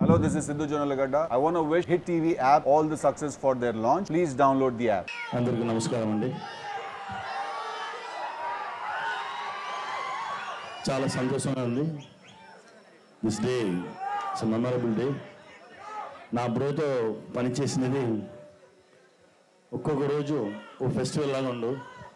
Hello, this is Sidhu Jonalagada. I want to wish Hit TV app all the success for their launch. Please download the app. అందరికీ నమస్కారం అండి చాలా సంతోషంగా ఉంది this day it's memorable day నా బ్రోతో పనిచేసినది ఒక్కొక్క రోజు ఓ ఫెస్టివల్ లాగా ఉండు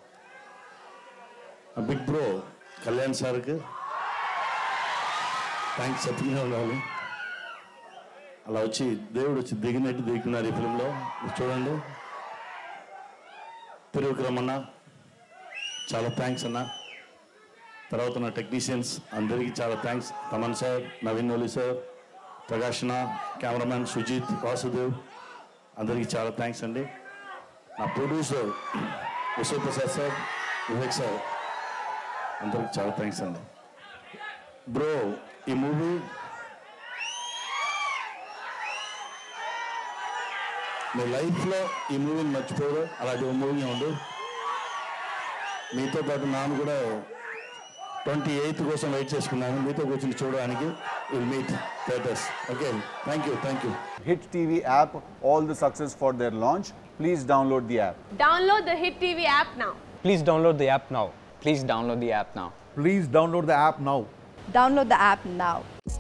ఆ బిగ్ బ్రో కళ్యాణ్ సార్కి థ్యాంక్స్ చెప్తూనే ఉండాలి అలా వచ్చి దేవుడు వచ్చి దిగినట్టు దిగుతున్నారు ఈ ఫిలింలో చూడండి తిరువిక్రమన్న చాలా థ్యాంక్స్ అన్న తర్వాత నా టెక్నీషియన్స్ అందరికీ చాలా థ్యాంక్స్ తమన్ సార్ నవీన్ ఓలి సార్ ప్రకాష్ నా కెమెరామ్యాన్ సుజిత్ వాసుదేవ్ అందరికీ చాలా థ్యాంక్స్ అండి నా ప్రొడ్యూసర్ విశ్వ ప్రసాద్ సార్ వివేక్ సార్ అందరికీ చాలా థ్యాంక్స్ అండి బ్రో ఈ మూవీ మీ లైఫ్లో ఈ మూవీని మర్చిపోరు అలాంటి ఓ మూవీ ఉండు మీతో పాటు నాన్న కూడా ట్వంటీ ఎయిత్ కోసం వెయిట్ చేసుకున్నాను మీతో కూర్చొని చూడడానికి will meet theatres okay thank you thank you Hit TV app all the success for their launch. Please download the app. Download the Hit TV app now. Please download the app now. Please download the app now. Please download the app now. Download the app now.